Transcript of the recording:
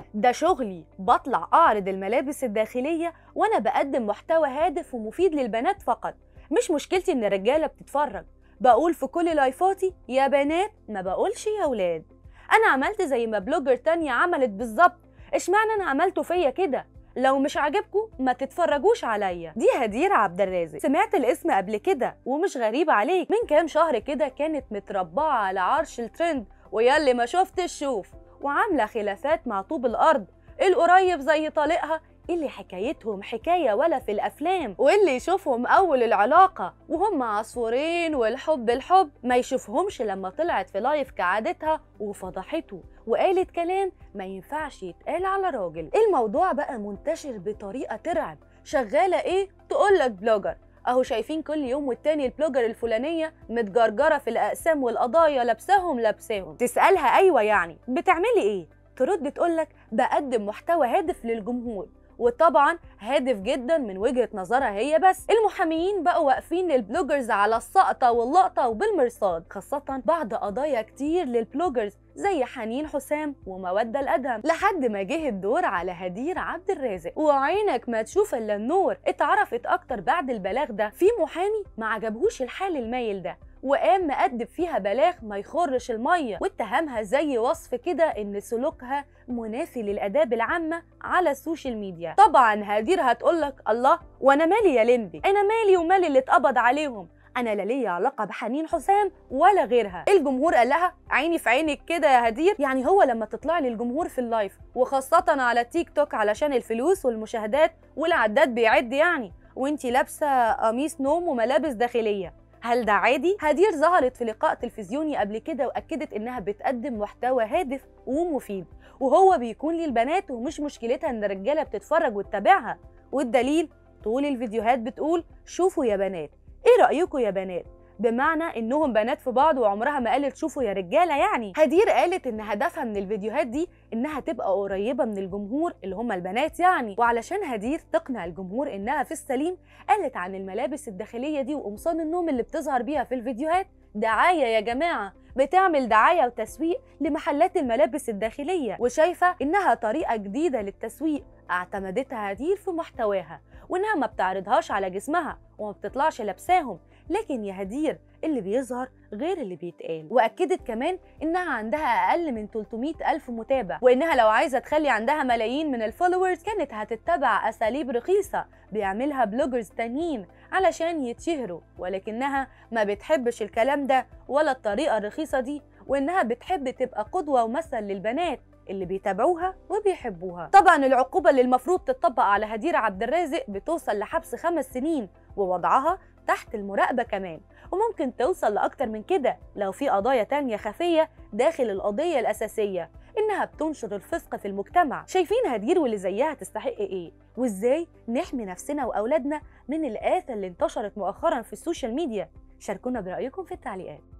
ده شغلي بطلع أعرض الملابس الداخلية وأنا بقدم محتوى هادف ومفيد للبنات فقط مش مشكلتي إن الرجالة بتتفرج بقول في كل لايفاتي يا بنات ما بقولش يا ولاد أنا عملت زي ما بلوجر تانية عملت بالظبط اشمعنى أنا عملته فيا كده لو مش عاجبكم ما تتفرجوش عليا دي هدير عبد الرازق سمعت الاسم قبل كده ومش غريب عليك من كام شهر كده كانت متربعة على عرش الترند وياللي ما شفتش شوف وعاملة خلافات مع طوب الأرض القريب زي طليقها اللي حكايتهم حكاية ولا في الأفلام واللي يشوفهم أول العلاقة وهم عصفورين والحب الحب ما يشوفهمش لما طلعت في لايف كعادتها وفضحته وقالت كلام ما ينفعش يتقال على راجل الموضوع بقى منتشر بطريقة ترعب شغالة إيه؟ تقولك بلوجر اهو شايفين كل يوم والتاني البلوجر الفلانيه متجرجره في الاقسام والقضايا لابساهم لابساهم تسالها ايوه يعني بتعملي ايه ترد تقولك بقدم محتوى هادف للجمهور وطبعا هادف جدا من وجهه نظرها هي بس المحاميين بقوا واقفين للبلوجرز على السقطه واللقطه وبالمرصاد خاصه بعد قضايا كتير للبلوجرز زي حنين حسام ومودة الأدهم لحد ما جه الدور على هدير عبد الرازق وعينك ما تشوف إلا النور اتعرفت أكتر بعد البلاغ ده في محامي ما عجبهوش الحال المايل ده وقام مقدم فيها بلاغ ما يخرش الميه واتهمها زي وصف كده ان سلوكها منافي للاداب العامه على السوشيال ميديا طبعا هدير هتقولك الله وانا مالي يا لمبي انا مالي ومال اللي اتقبض عليهم انا لا ليا علاقه بحنين حسام ولا غيرها الجمهور قال لها عيني في عينك كده يا هدير يعني هو لما تطلع لي الجمهور في اللايف وخاصه على تيك توك علشان الفلوس والمشاهدات والعداد بيعد يعني وانتي لابسه قميص نوم وملابس داخليه هل ده عادي؟ هدير ظهرت في لقاء تلفزيوني قبل كده واكدت انها بتقدم محتوى هادف ومفيد وهو بيكون للبنات ومش مشكلتها ان الرجاله بتتفرج وتتابعها والدليل طول الفيديوهات بتقول شوفوا يا بنات ايه رايكم يا بنات بمعنى انهم بنات في بعض وعمرها ما قالت شوفوا يا رجاله يعني هدير قالت ان هدفها من الفيديوهات دي انها تبقى قريبه من الجمهور اللي هم البنات يعني وعلشان هدير تقنع الجمهور انها في السليم قالت عن الملابس الداخليه دي وقمصان النوم اللي بتظهر بيها في الفيديوهات دعايه يا جماعه بتعمل دعايه وتسويق لمحلات الملابس الداخليه وشايفه انها طريقه جديده للتسويق اعتمدتها هدير في محتواها وانها ما بتعرضهاش على جسمها وما بتطلعش لابساهم لكن يا هدير اللي بيظهر غير اللي بيتقال واكدت كمان انها عندها اقل من 300 الف متابع وانها لو عايزه تخلي عندها ملايين من الفولورز كانت هتتبع اساليب رخيصه بيعملها بلوجرز تانيين علشان يتشهروا ولكنها ما بتحبش الكلام ده ولا الطريقه الرخيصه دي وانها بتحب تبقى قدوه ومثل للبنات اللي بيتابعوها وبيحبوها طبعا العقوبة اللي المفروض تطبق على هدير عبد الرازق بتوصل لحبس خمس سنين ووضعها تحت المراقبة كمان وممكن توصل لأكتر من كده لو في قضايا تانية خفية داخل القضية الأساسية إنها بتنشر الفسق في المجتمع شايفين هدير واللي زيها تستحق إيه وإزاي نحمي نفسنا وأولادنا من الآثة اللي انتشرت مؤخرا في السوشيال ميديا شاركونا برأيكم في التعليقات